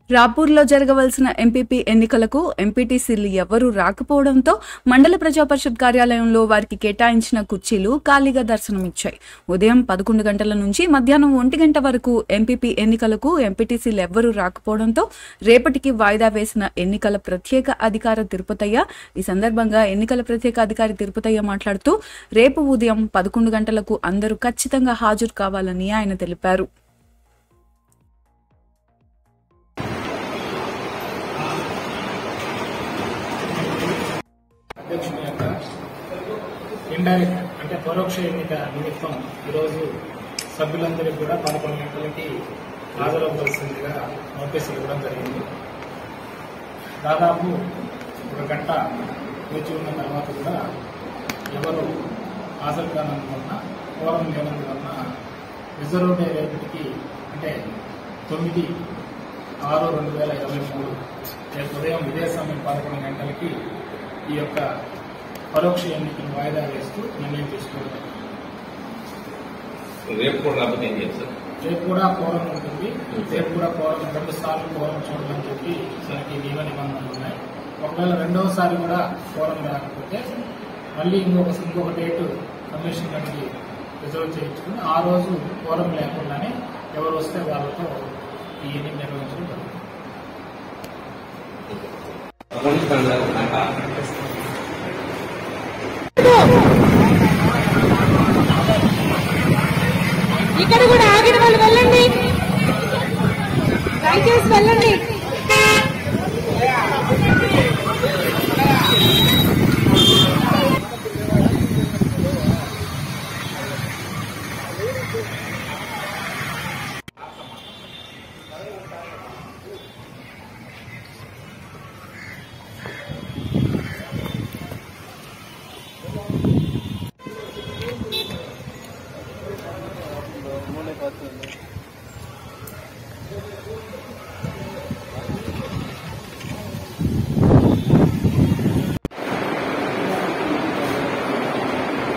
రాపూర్లో జరగవలసిన ఎంపీపీ ఎన్నికలకు ఎంపీటీసీలు ఎవరూ రాకపోవడంతో మండల ప్రజా పరిషత్ కార్యాలయంలో వారికి కేటాయించిన కుర్చీలు ఖాళీగా దర్శనమిచ్చాయి ఉదయం పదకొండు గంటల నుంచి మధ్యాహ్నం ఒంటి గంట వరకు ఎంపీపీ ఎన్నికలకు ఎంపీటీసీలు ఎవ్వరూ రాకపోవడంతో రేపటికి వాయిదా వేసిన ఎన్నికల ప్రత్యేక అధికార తిరుపతయ్య ఈ సందర్భంగా ఎన్నికల ప్రత్యేక అధికారి తిరుపతయ్య మాట్లాడుతూ రేపు ఉదయం పదకొండు గంటలకు అందరూ ఖచ్చితంగా హాజరు కావాలని ఆయన తెలిపారు అధ్యక్షుని యొక్క ఇండైరెక్ట్ అంటే పరోక్ష ఎన్నిక నిమిత్తం ఈరోజు సభ్యులందరికీ కూడా పదకొండు గంటలకి హాజరవ్వాల్సిందిగా నోటీసులు ఇవ్వడం జరిగింది దాదాపు ఒక గంట వేచి ఉన్న తర్వాత కూడా ఎవరు హాజరు కానందువలన కోరం లేనందువలన రిజర్వ్ డే రేపటికి అంటే తొమ్మిది ఆరు రెండు వేల ఇరవై మూడు రేపు ఉదయం ఇదే సమయం పదకొండు గంటలకి ఈ యొక్క పరోక్ష ఎన్నికను వాయిదా వేస్తూ నిర్ణయం తీసుకోవడం రేపు కూడా రాకపోతే ఏం చేస్తారు రేపు కూడా కోరం ఉంటుంది రేపు కూడా కోరం రెండు సార్లు కోరం చూడమని చెప్పి మనకి నియమ నిబంధనలు ఉన్నాయి ఒకవేళ రెండవసారి కూడా కోరం రాకపోతే మళ్ళీ ఇంకొక ఇంకొక డేటు కమిషన్ గారికి రిజర్వ్ చేయించుకుని ఆ రోజు కోరం లేకుండానే ఎవరు వస్తే వాళ్ళతో ఈ ఎన్నిక నిర్వహించడం జరుగుతుంది ఇక్కడ కూడా ఆగిన వాళ్ళు వెళ్ళండి దయచేసి వెళ్ళండి మూడే కాదు